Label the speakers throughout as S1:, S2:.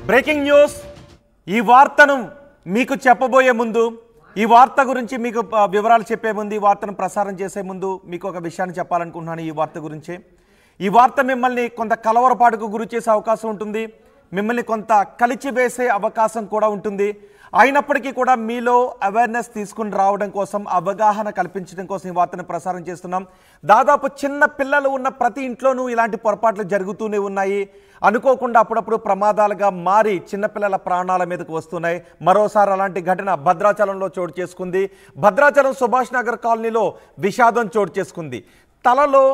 S1: Breaking news ఈ వార్తను మీకు చెప్పబోయే ముందు ఈ వార్త గురించి మీకు ఆ, వివరాలు చెప్పే ముందు ఈ వార్తను ప్రసారం చేసే ముందు మీకు ఒక విషయాన్ని చెప్పాలనుకుంటున్నాను ఈ వార్త గురించి ఈ వార్త మిమ్మల్ని కొంత కలవరపాటుకు గురి చేసే అవకాశం ఉంటుంది మిమ్మల్ని కొంత కలిచివేసే అవకాశం కూడా ఉంటుంది అయినప్పటికీ కూడా మీలో అవేర్నెస్ తీసుకుని రావడం కోసం అవగాహన కల్పించడం కోసం ఈ వార్తను ప్రసారం చేస్తున్నాం దాదాపు చిన్న పిల్లలు ఉన్న ప్రతి ఇంట్లోనూ ఇలాంటి పొరపాట్లు జరుగుతూనే ఉన్నాయి అనుకోకుండా అప్పుడప్పుడు ప్రమాదాలుగా మారి చిన్నపిల్లల ప్రాణాల మీదకు వస్తున్నాయి మరోసారి అలాంటి ఘటన భద్రాచలంలో చోటు చేసుకుంది భద్రాచలం సుభాష్ నగర్ కాలనీలో విషాదం చోటు చేసుకుంది తలలో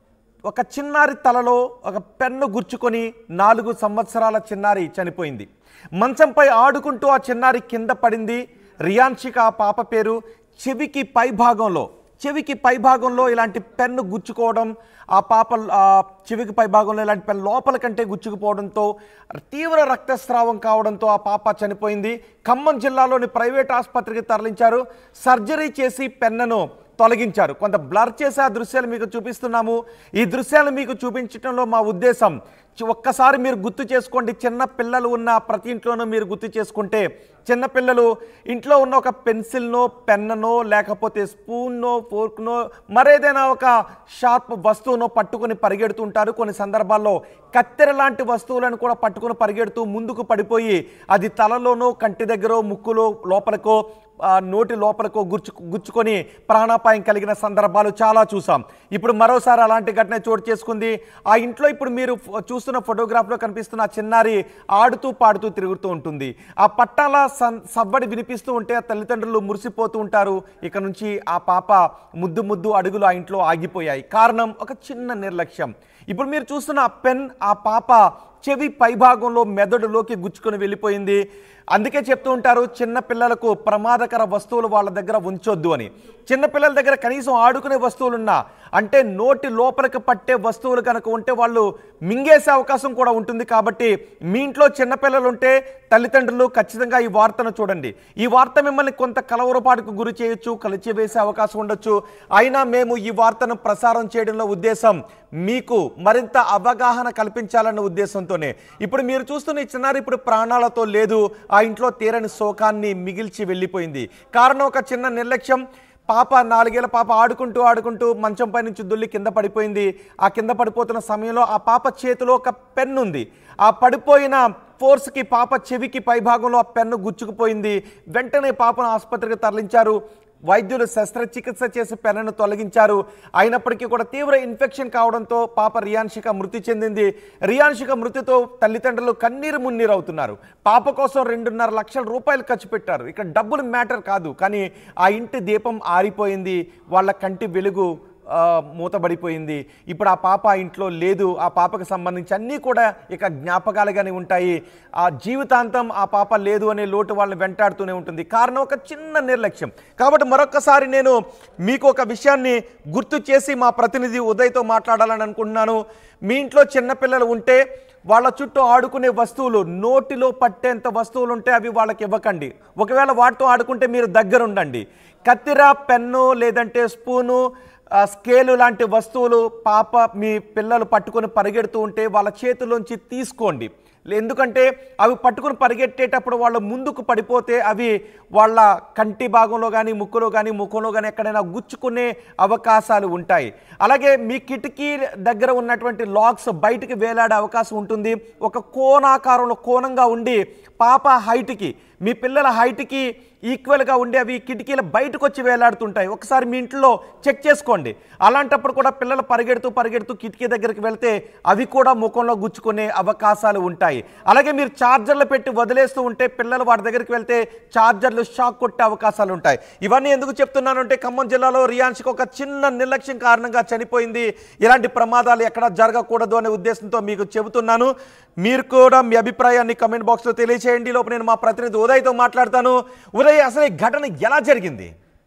S1: ఒక చిన్నారి తలలో ఒక పెన్ను గుచ్చుకొని నాలుగు సంవత్సరాల చిన్నారి చనిపోయింది మంచంపై ఆడుకుంటూ ఆ చిన్నారి కింద పడింది రియాన్షిక ఆ పాప పేరు చెవికి పై భాగంలో చెవికి పై భాగంలో ఇలాంటి పెన్ను గుచ్చుకోవడం ఆ పాప ఆ చెవికి పై భాగంలో ఇలాంటి పెన్ లోపల కంటే గుచ్చుకుపోవడంతో తీవ్ర రక్తస్రావం కావడంతో ఆ పాప చనిపోయింది ఖమ్మం జిల్లాలోని ప్రైవేట్ ఆసుపత్రికి తరలించారు సర్జరీ చేసి పెన్నను తొలగించారు కొంత బ్లర్ చేసే ఆ దృశ్యాలు మీకు చూపిస్తున్నాము ఈ దృశ్యాలు మీకు చూపించడంలో మా ఉద్దేశం చి- ఒక్కసారి మీరు గుర్తు చేసుకోండి చిన్న పిల్లలు ఉన్న ప్రతి ఇంట్లోనూ మీరు గుర్తు చేసుకుంటే చిన్న పిల్లలు ఇంట్లో ఉన్న ఒక పెన్సిల్నో పెన్ననో లేకపోతే స్పూన్నో ఫోర్క్నో మరేదైనా ఒక షార్ప్ వస్తువునో పట్టుకొని పరిగెడుతుంటారు కొన్ని సందర్భాల్లో కత్తెర లాంటి వస్తువులను కూడా పట్టుకొని పరిగెడుతూ ముందుకు పడిపోయి అది తలలోనో కంటి దగ్గర ముక్కులో లోపలకో ఆ, నోటి లోపలకు గుర్చు గుచ్చుకొని ప్రాణాపాయం కలిగిన సందర్భాలు చాలా చూసాం ఇప్పుడు మరోసారి అలాంటి ఘటన చోటు చేసుకుంది ఆ ఇంట్లో ఇప్పుడు మీరు ఫో- చూస్తున్న ఫోటోగ్రాఫ్లో కనిపిస్తున్న ఆ చిన్నారి ఆడుతూ పాడుతూ తిరుగుతూ ఉంటుంది ఆ పట్టాల సన్ సవ్వడి వినిపిస్తూ ఉంటే ఆ తల్లిదండ్రులు మురిసిపోతూ ఉంటారు ఇక నుంచి ఆ పాప ముద్దు ముద్దు అడుగులు ఆ ఇంట్లో ఆగిపోయాయి కారణం ఒక చిన్న నిర్లక్ష్యం ఇప్పుడు మీరు చూస్తున్న ఆ పెన్ ఆ పాప చెవి పైభాగంలో మెదడులోకి గుచ్చుకొని వెళ్ళిపోయింది అందుకే చెప్తూ ఉంటారు చిన్న పిల్లలకు ప్రమాదకర వస్తువులు వాళ్ళ దగ్గర ఉంచొద్దు అని చిన్న పిల్లల దగ్గర కనీసం ఆడుకునే వస్తువులున్నా అంటే నోటి లోపలికి పట్టే వస్తువులు కనుక ఉంటే వాళ్ళు మింగేసే అవకాశం కూడా ఉంటుంది కాబట్టి మీ ఇంట్లో చిన్నపిల్లలు ఉంటే తల్లిదండ్రులు ఖచ్చితంగా ఈ వార్తను చూడండి ఈ వార్త మిమ్మల్ని కొంత కలవరపాటుకు గురి చేయొచ్చు కలిచివేసే అవకాశం ఉండొచ్చు అయినా మేము ఈ వార్తను ప్రసారం చేయడంలో ఉద్దేశం మీకు మరింత అవగాహన కల్పించాలన్న ఉద్దేశంతోనే ఇప్పుడు మీరు చూస్తున్న ఈ చిన్నారి ఇప్పుడు ప్రాణాలతో లేదు ఆ ఇంట్లో తీరని శోకాన్ని మిగిల్చి వెళ్ళిపోయింది కారణం ఒక చిన్న నిర్లక్ష్యం పాప నాలుగేళ్ల పాప ఆడుకుంటూ ఆడుకుంటూ మంచంపై నుంచి దుల్లి కింద పడిపోయింది ఆ కింద పడిపోతున్న సమయంలో ఆ పాప చేతిలో ఒక పెన్ను ఉంది ఆ పడిపోయిన ఫోర్స్కి పాప చెవికి పైభాగంలో ఆ పెన్ను గుచ్చుకుపోయింది వెంటనే పాపను ఆసుపత్రికి తరలించారు వైద్యులు శస్త్రచికిత్స చేసి పెన్నును తొలగించారు అయినప్పటికీ కూడా తీవ్ర ఇన్ఫెక్షన్ కావడంతో పాప రియాన్షిక మృతి చెందింది రియాన్షిక మృతితో తల్లిదండ్రులు కన్నీరు మున్నీరు అవుతున్నారు పాప కోసం రెండున్నర లక్షల రూపాయలు ఖర్చు పెట్టారు ఇక్కడ డబ్బులు మ్యాటర్ కాదు కానీ ఆ ఇంటి దీపం ఆరిపోయింది వాళ్ళ కంటి వెలుగు ఆ, మూతబడిపోయింది ఇప్పుడు ఆ పాప ఆ ఇంట్లో లేదు ఆ పాపకు సంబంధించి అన్నీ కూడా ఇక జ్ఞాపకాలుగానే ఉంటాయి ఆ జీవితాంతం ఆ పాప లేదు అనే లోటు వాళ్ళని వెంటాడుతూనే ఉంటుంది కారణం ఒక చిన్న నిర్లక్ష్యం కాబట్టి మరొకసారి నేను మీకు ఒక విషయాన్ని గుర్తు చేసి మా ప్రతినిధి ఉదయ్తో మాట్లాడాలని అనుకుంటున్నాను మీ ఇంట్లో చిన్నపిల్లలు ఉంటే వాళ్ళ చుట్టూ ఆడుకునే వస్తువులు నోటిలో పట్టేంత వస్తువులు ఉంటే అవి వాళ్ళకి ఇవ్వకండి ఒకవేళ వాటితో ఆడుకుంటే మీరు దగ్గర ఉండండి కత్తిర పెన్ను లేదంటే స్పూను ఆ, స్కేలు లాంటి వస్తువులు పాప మీ పిల్లలు పట్టుకొని పరిగెడుతూ ఉంటే వాళ్ళ చేతిలోంచి తీసుకోండి ఎందుకంటే అవి పట్టుకుని పరిగెట్టేటప్పుడు వాళ్ళు ముందుకు పడిపోతే అవి వాళ్ళ కంటి భాగంలో కానీ ముక్కులో కానీ ముఖంలో కానీ ఎక్కడైనా గుచ్చుకునే అవకాశాలు ఉంటాయి అలాగే మీ కిటికీ దగ్గర ఉన్నటువంటి లాక్స్ బయటికి వేలాడే అవకాశం ఉంటుంది ఒక కోణాకారంలో కోణంగా ఉండి పాప హైట్కి మీ పిల్లల హైట్కి ఈక్వల్గా ఉండి అవి కిటికీల బయటకు వచ్చి వేలాడుతుంటాయి ఒకసారి మీ ఇంట్లో చెక్ చేసుకోండి అలాంటప్పుడు కూడా పిల్లలు పరిగెడుతూ పరిగెడుతూ కిటికీ దగ్గరికి వెళ్తే అవి కూడా ముఖంలో గుచ్చుకునే అవకాశాలు ఉంటాయి అలాగే మీరు ఛార్జర్లు పెట్టి వదిలేస్తూ ఉంటే పిల్లలు వాటి దగ్గరికి వెళ్తే ఛార్జర్లు షాక్ కొట్టే అవకాశాలు ఉంటాయి ఇవన్నీ ఎందుకు చెప్తున్నాను అంటే ఖమ్మం జిల్లాలో రియాన్స్కి ఒక చిన్న నిర్లక్ష్యం కారణంగా చనిపోయింది ఇలాంటి ప్రమాదాలు ఎక్కడ జరగకూడదు అనే ఉద్దేశంతో మీకు చెబుతున్నాను మీరు కూడా మీ అభిప్రాయాన్ని కమెంట్ బాక్స్లో తెలియచేయండి లోపు నేను మా ప్రతినిధి ఉదయ్తో మాట్లాడతాను ఉదయ్ అసలు ఈ ఘటన ఎలా జరిగింది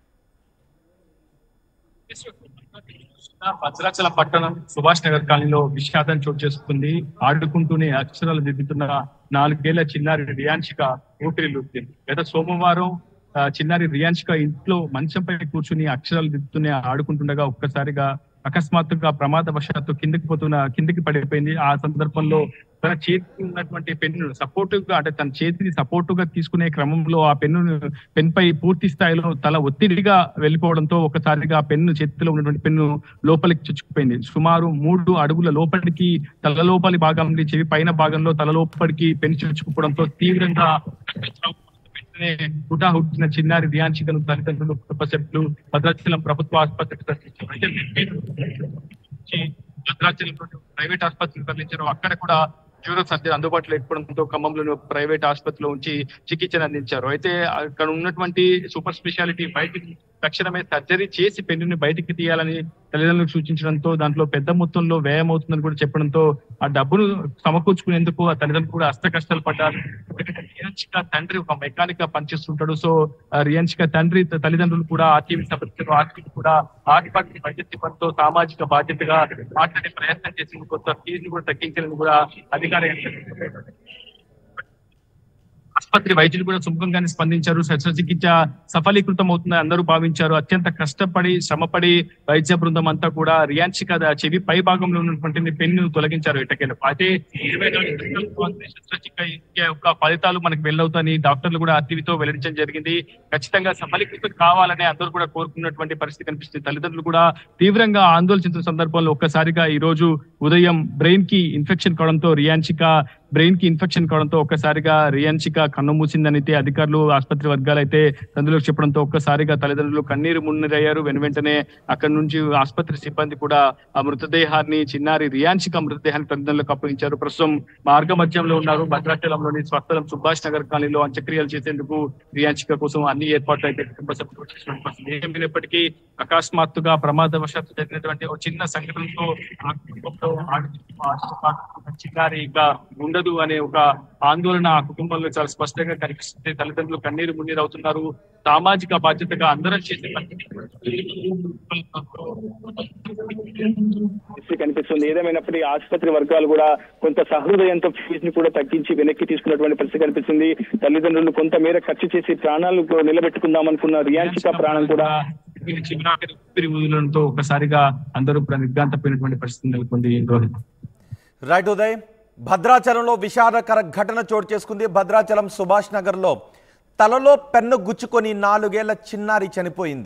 S2: భద్రాచల పట్టణం సుభాష్ నగర్ కాలనీలో విషాదం చోటు చేసుకుంది ఆడుకుంటూనే అక్షరాలు దిద్దుతున్న నాలుగేళ్ల చిన్నారి రియాన్షిక ఊపిరిలుద్దింది గత సోమవారం ఆ, చిన్నారి రియాన్షిక ఇంట్లో మంచంపై కూర్చుని అక్షరాలు దిద్దుతూనే ఆడుకుంటుండగా ఒక్కసారిగా అకస్మాత్తుగా ప్రమాదవశాత్తు కిందకి పోతున్న కిందకి పడిపోయింది ఆ సందర్భంలో తన చేతికి ఉన్నటువంటి పెన్ను సపోర్టివ్ గా అంటే తన చేతిని సపోర్టివ్ గా తీసుకునే క్రమంలో ఆ పెన్ను పెన్ పై పూర్తి స్థాయిలో తల ఒత్తిడిగా వెళ్ళిపోవడంతో ఒకసారిగా ఆ పెన్ను చేతిలో ఉన్నటువంటి పెన్ను లోపలికి చొచ్చుకుపోయింది సుమారు మూడు అడుగుల లోపలికి తల లోపలి భాగం నుండి చెవి పైన భాగంలో తల లోపలికి పెన్ను చొచ్చుకుపోవడంతో తీవ్రంగా వెంటనే హుటాహుట్టిన చిన్నారి రియాన్షికను తల్లిదండ్రులు కుటుంబ సభ్యులు భద్రాచలం ప్రభుత్వ ఆసుపత్రికి తరలించారు అయితే నుంచి భద్రాచలం ప్రైవేట్ ఆసుపత్రికి తరలించారు అక్కడ కూడా జ్యూరో సర్జరీ అందుబాటులో లేకపోవడంతో ఖమ్మంలోని ఒక ప్రైవేట్ ఆసుపత్రిలో ఉంచి చికిత్సను అందించారు అయితే అక్కడ ఉన్నటువంటి సూపర్ స్పెషాలిటీ బయటికి తక్షణమే సర్జరీ చేసి పెన్నుని బయటికి తీయాలని తల్లిదండ్రులకు సూచించడంతో దాంట్లో పెద్ద మొత్తంలో వ్యయం అవుతుందని కూడా చెప్పడంతో ఆ డబ్బును సమకూర్చుకునేందుకు ఆ తల్లిదండ్రులు కూడా అష్ట కష్టాలు పడ్డారు ఎందుకంటే రియాన్షిక తండ్రి ఒక మెకానిక్ గా పనిచేస్తుంటాడు సో ఆ రియాన్షిక తండ్రి త- తల్లిదండ్రులు కూడా ఆర్టీవీ సభ్యులు ఆర్టీవీ కూడా ఆసుపత్రి వైద్య సిబ్బందితో సామాజిక బాధ్యతగా మాట్లాడే ప్రయత్నం చేసి కొంత ఫీజును కూడా తగ్గించాలని కూడా అధికార యంత్రాంగం ఆసుపత్రి వైద్యులు కూడా సుముఖంగానే స్పందించారు శస్త్రచికిత్స సఫలీకృతం అవుతుందని అందరూ భావించారు అత్యంత కష్టపడి శ్రమపడి వైద్య బృందం అంతా కూడా రియాన్షిక ద- చెవి పై భాగంలో ఉన్నటువంటి పెన్ను తొలగించారు ఎట్టకేలకు అయితే ఇరవై నాలుగు గంటలకు అంతే శస్త్రచికిత్స యొక్క ఫలితాలు మనకు వెళ్ళవుతాయని డాక్టర్లు కూడా ఆర్టీవీతో వెల్లడించడం జరిగింది ఖచ్చితంగా సఫలీకృతం కావాలని అందరూ కూడా కోరుకున్నటువంటి పరిస్థితి కనిపిస్తుంది తల్లిదండ్రులు కూడా తీవ్రంగా ఆందోళన చెందుతున్న సందర్భంలో ఒక్కసారిగా ఈ రోజు ఉదయం బ్రెయిన్ కి ఇన్ఫెక్షన్ కావడంతో రియాన్షిక బ్రెయిన్ కి ఇన్ఫెక్షన్ కావడంతో ఒక్కసారిగా రియాన్షిక కన్ను మూసిందని అయితే అధికారులు ఆసుపత్రి వర్గాలు అయితే అందులోకి చెప్పడంతో ఒక్కసారిగా తల్లిదండ్రులు కన్నీరు మున్నీరయ్యారు వెను వెంటనే అక్కడి నుంచి ఆసుపత్రి సిబ్బంది కూడా ఆ మృతదేహాన్ని చిన్నారి రియాన్షిక మృతదేహాన్ని తల్లిదండ్రులకు అప్పగించారు ప్రస్తుతం మార్గ మధ్యంలో ఉన్నారు భద్రాచలంలోని స్వస్థలం సుభాష్ నగర్ కాలనీలో అంత్యక్రియలు చేసేందుకు రియాన్షిక కోసం అన్ని ఏర్పాట్లు అయితే కుటుంబ సభ్యులు చేసినటువంటి పరిస్థితి. ఏమైనప్పటికీ అకస్మాత్తుగా ప్రమాదవశాత్తు జరిగినటువంటి ఒక చిన్న సంఘటనతో ఆ కుటుంబంలో ఆడపిల్ల, ఆడపిల్ల పాటు చిన్నారి ఇక ఉండదు అనే ఒక ఆందోళన ఆ కుటుంబంలో చాలా స్పష్టంగా కనిపిస్తుంది తల్లిదండ్రులు కన్నీరు మున్నీరు అవుతున్నారు సామాజిక బాధ్యతగా అందరం చేసే
S3: పరిస్థితి కనిపిస్తుంది ఏదేమైనప్పటికీ ఆసుపత్రి వర్గాలు కూడా కొంత సహృదయంతో ఫీజుని కూడా తగ్గించి వెనక్కి తీసుకున్నటువంటి పరిస్థితి కనిపిస్తుంది తల్లిదండ్రులు కొంత మేర ఖర్చు చేసి ప్రాణాలు నిలబెట్టుకుందాం అనుకున్న రియాన్షిక ప్రాణం కూడా
S2: చివరాఖరి ఊపిరి ఊదడంతో ఒకసారిగా అందరూ నిర్గాంతపోయినటువంటి పరిస్థితి నెలకొంది రోహిత్
S1: రైట్ ఉదయ్ భద్రాచలంలో విషాదకర ఘటన చోటు చేసుకుంది భద్రాచలం సుభాష్ నగర్లో తలలో పెన్ను గుచ్చుకొని నాలుగేళ్ల చిన్నారి చనిపోయింది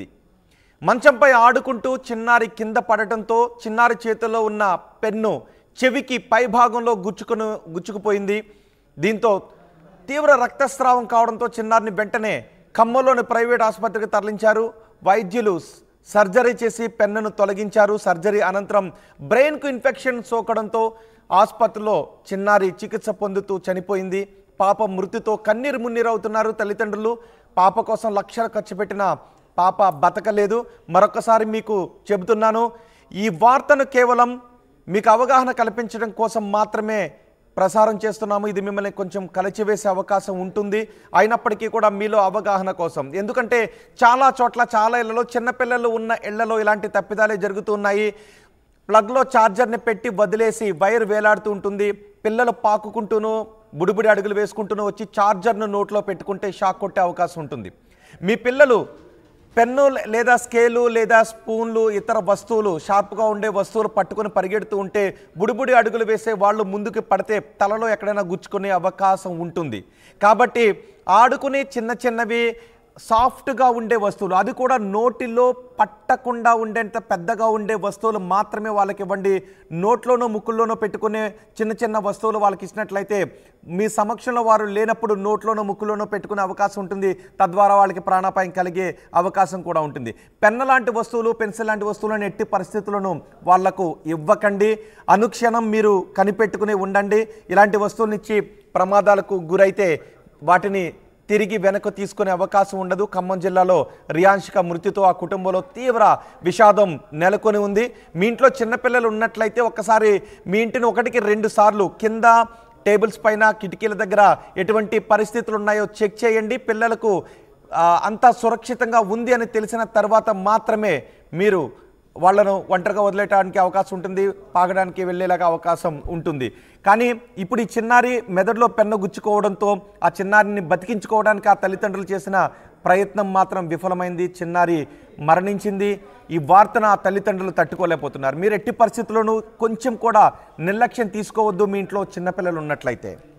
S1: మంచంపై ఆడుకుంటూ చిన్నారి కింద పడటంతో చిన్నారి చేతిలో ఉన్న పెన్ను చెవికి పై భాగంలో గుచ్చుకుని గుచ్చుకుపోయింది దీంతో తీవ్ర రక్తస్రావం కావడంతో చిన్నారిని వెంటనే ఖమ్మంలోని ప్రైవేట్ ఆసుపత్రికి తరలించారు వైద్యులు సర్జరీ చేసి పెన్నును తొలగించారు సర్జరీ అనంతరం బ్రెయిన్కు ఇన్ఫెక్షన్ సోకడంతో ఆసుపత్రిలో చిన్నారి చికిత్స పొందుతూ చనిపోయింది పాప మృతితో కన్నీరు మున్నీరవుతున్నారు తల్లిదండ్రులు పాప కోసం లక్షలు ఖర్చు పెట్టిన పాప బతకలేదు మరొకసారి మీకు చెబుతున్నాను ఈ వార్తను కేవలం మీకు అవగాహన కల్పించడం కోసం మాత్రమే ప్రసారం చేస్తున్నాము ఇది మిమ్మల్ని కొంచెం కలచివేసే అవకాశం ఉంటుంది అయినప్పటికీ కూడా మీలో అవగాహన కోసం ఎందుకంటే చాలా చోట్ల చాలా ఇళ్లలో చిన్నపిల్లలు ఉన్న ఇళ్లలో ఇలాంటి తప్పిదాలే జరుగుతున్నాయి ప్లగ్లో ఛార్జర్ని పెట్టి వదిలేసి వైర్ వేలాడుతూ ఉంటుంది పిల్లలు పాకుకుంటూను బుడిబుడి అడుగులు వేసుకుంటూను వచ్చి ఛార్జర్ను నోట్లో పెట్టుకుంటే షాక్ కొట్టే అవకాశం ఉంటుంది మీ పిల్లలు పెన్ను లేదా స్కేలు లేదా స్పూన్లు ఇతర వస్తువులు షార్ప్గా ఉండే వస్తువులు పట్టుకొని పరిగెడుతూ ఉంటే బుడిబుడి అడుగులు వేసే వాళ్ళు ముందుకు పడితే తలలో ఎక్కడైనా గుచ్చుకునే అవకాశం ఉంటుంది కాబట్టి ఆడుకునే చిన్న చిన్నవి సాఫ్ట్గా ఉండే వస్తువులు అది కూడా నోటిలో పట్టకుండా ఉండేంత పెద్దగా ఉండే వస్తువులు మాత్రమే వాళ్ళకి ఇవ్వండి నోట్లోనో ముక్కుల్లోనో పెట్టుకునే చిన్న చిన్న వస్తువులు వాళ్ళకి ఇచ్చినట్లయితే మీ సమక్షంలో వారు లేనప్పుడు నోట్లోనో ముక్కులోనో పెట్టుకునే అవకాశం ఉంటుంది తద్వారా వాళ్ళకి ప్రాణాపాయం కలిగే అవకాశం కూడా ఉంటుంది పెన్న లాంటి వస్తువులు పెన్సిల్ లాంటి వస్తువులను ఎట్టి పరిస్థితులను వాళ్లకు ఇవ్వకండి అనుక్షణం మీరు కనిపెట్టుకుని ఉండండి ఇలాంటి వస్తువులనిచ్చి ప్రమాదాలకు గురైతే వాటిని తిరిగి వెనక్కు తీసుకునే అవకాశం ఉండదు ఖమ్మం జిల్లాలో రియాన్షిక మృతితో ఆ కుటుంబంలో తీవ్ర విషాదం నెలకొని ఉంది మీ ఇంట్లో చిన్నపిల్లలు ఉన్నట్లయితే ఒక్కసారి మీ ఇంటిని ఒకటికి రెండు సార్లు కింద టేబుల్స్ పైన కిటికీల దగ్గర ఎటువంటి పరిస్థితులు ఉన్నాయో చెక్ చేయండి పిల్లలకు ఆ, అంతా సురక్షితంగా ఉంది అని తెలిసిన తర్వాత మాత్రమే మీరు వాళ్ళను ఒంటరిగా వదిలేయడానికి అవకాశం ఉంటుంది పాగడానికి వెళ్ళేలాగా అవకాశం ఉంటుంది కానీ ఇప్పుడు ఈ చిన్నారి మెదడులో పెన్ను గుచ్చుకోవడంతో ఆ చిన్నారిని బతికించుకోవడానికి ఆ తల్లిదండ్రులు చేసిన ప్రయత్నం మాత్రం విఫలమైంది చిన్నారి మరణించింది ఈ వార్తను ఆ తల్లిదండ్రులు తట్టుకోలేకపోతున్నారు మీరు ఎట్టి పరిస్థితుల్లోనూ కొంచెం కూడా నిర్లక్ష్యం తీసుకోవద్దు మీ ఇంట్లో చిన్నపిల్లలు ఉన్నట్లయితే